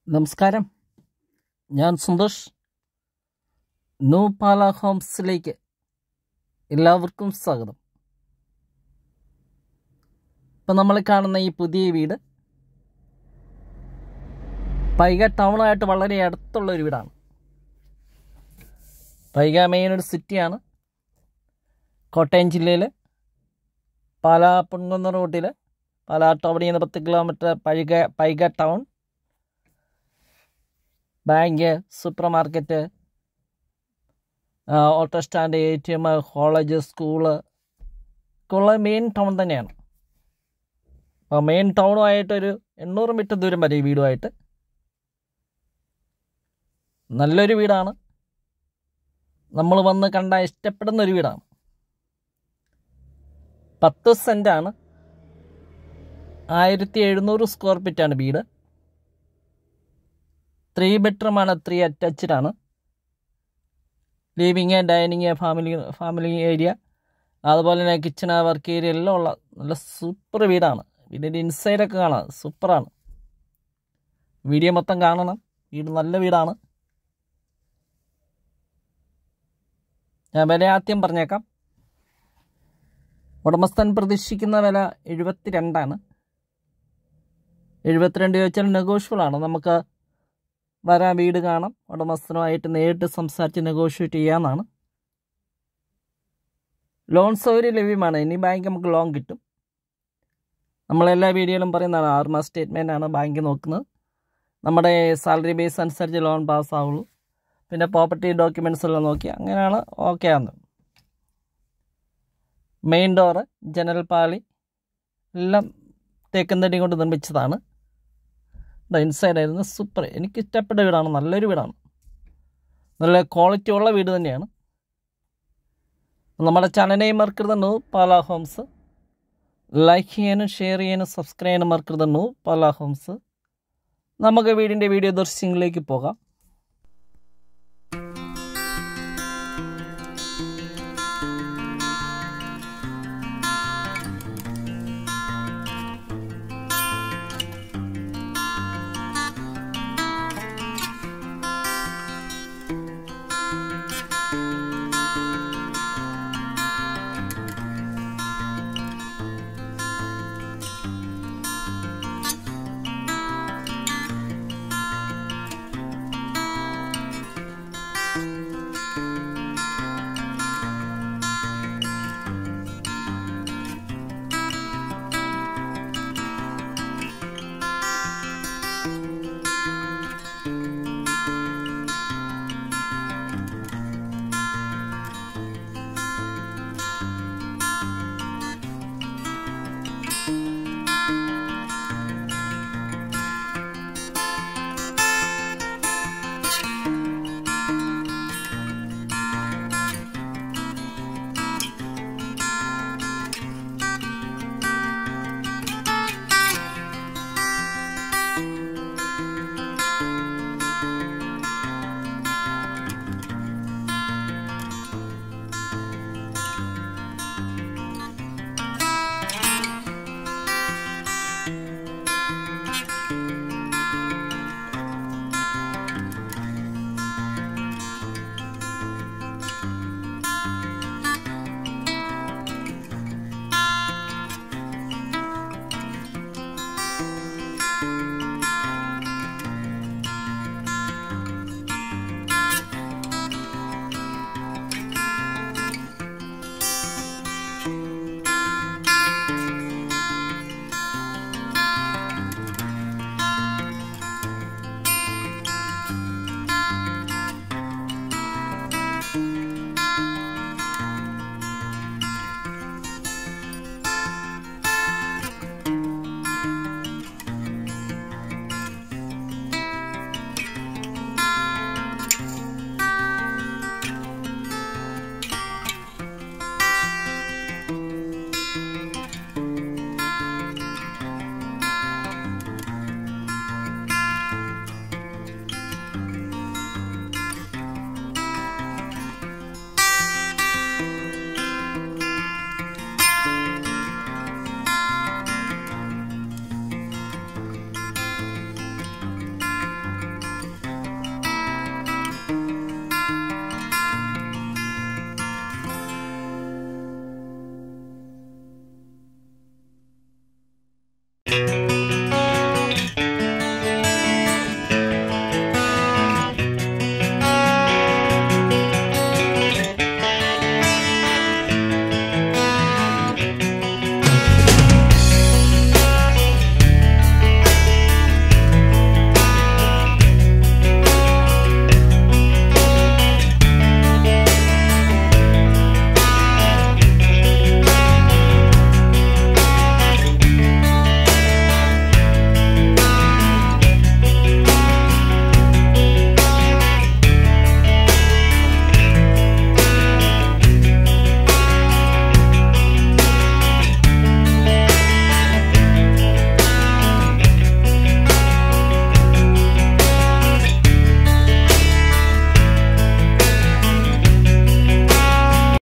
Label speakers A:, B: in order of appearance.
A: നമസ്കാരം ഞാൻ സന്തോഷ് ന്യൂ പാല ഹോംസിലേക്ക് എല്ലാവർക്കും സ്വാഗതം ഇപ്പം നമ്മൾ കാണുന്ന ഈ പുതിയ വീട് പൈക ടൗണായിട്ട് വളരെ അടുത്തുള്ള ഒരു വീടാണ് പൈക മെയിൻ ഒരു സിറ്റിയാണ് കോട്ടയം ജില്ലയിൽ പാലാ പൊൻകുന്ന റൂട്ടിൽ പാലാ ടൗണിൽ നിന്ന് പത്ത് kilometre Paika Paika town bank supermarket auto stand A T M college school ഒക്കെ ഉള്ള മെയിൻ ടൗൺ തന്നെയാണ് അപ്പോൾ മെയിൻ ടൗണുമായിട്ടൊരു എണ്ണൂറ് മീറ്റർ ദൂരം വരെ ഈ വീടുമായിട്ട് നല്ലൊരു വീടാണ് നമ്മൾ വന്ന് കണ്ട ഇഷ്ടപ്പെടുന്ന ഒരു വീടാണ് പത്ത് സെൻറ്റാണ് ആയിരത്തി എഴുന്നൂറ് സ്ക്വയർ ഫീറ്റാണ് വീട് ത്രീ ബെഡ്റൂമാണ് ത്രീ അറ്റാച്ച്ഡ് ആണ് living dining family family area അതുപോലെ തന്നെ കിച്ചൺ വർക്ക് ഏരിയ എല്ലാം ഉള്ള നല്ല സൂപ്പർ വീടാണ് വീടിൻ്റെ ഇൻസൈഡൊക്കെ കാണാം സൂപ്പറാണ് വീഡിയോ മൊത്തം കാണണം വീട് നല്ല വീടാണ് ഞാൻ വില ആദ്യം പറഞ്ഞേക്കാം ഉടമസ്ഥൻ പ്രതീക്ഷിക്കുന്ന വില എഴുപത്തി രണ്ടാണ് എഴുപത്തിരണ്ട് ചോദിച്ചാൽ നെഗോഷ്യബിൾ ആണ് നമുക്ക് വരാൻ വീട് കാണാം ഉടമസ്ഥനുമായിട്ട് നേരിട്ട് സംസാരിച്ച് നെഗോഷിയേറ്റ് ചെയ്യാമെന്നാണ് ലോൺ സൗകര്യം ലഭ്യമാണ് ഇനി ബാങ്ക് നമുക്ക് ലോൺ കിട്ടും നമ്മളെല്ലാ വീഡിയോയിലും പറയുന്നതാണ് ആറ് മാസം സ്റ്റേറ്റ്മെൻ്റ് ആണ് ബാങ്ക് നോക്കുന്നത് നമ്മുടെ സാലറി ബേസ് അനുസരിച്ച് ലോൺ പാസ്സാവുള്ളൂ പിന്നെ പ്രോപ്പർട്ടി ഡോക്യുമെൻറ്റ്സ് എല്ലാം നോക്കി അങ്ങനെയാണ് ഓക്കെ ആണ് മെയിൻ ഡോറ് ജനൽ പാളി എല്ലാം തേക്കും തടി കൊണ്ട് നിർമ്മിച്ചതാണ് ഇൻസൈഡ് ആയിരുന്നു സൂപ്പർ എനിക്ക് ഇഷ്ടപ്പെട്ട വീടാണ് നല്ലൊരു വീടാണ് നല്ല ക്വാളിറ്റി ഉള്ള വീട് തന്നെയാണ് നമ്മുടെ ചാനലിനെ മറക്കരുത് പാല ഹോംസ് ലൈക്ക് ചെയ്യാനും ഷെയർ ചെയ്യാനും സബ്സ്ക്രൈബ് ചെയ്യാനും മറക്കരുത് പാല ഹോംസ് നമുക്ക് വീടിൻ്റെ വീഡിയോ ദർശനങ്ങളിലേക്ക് പോകാം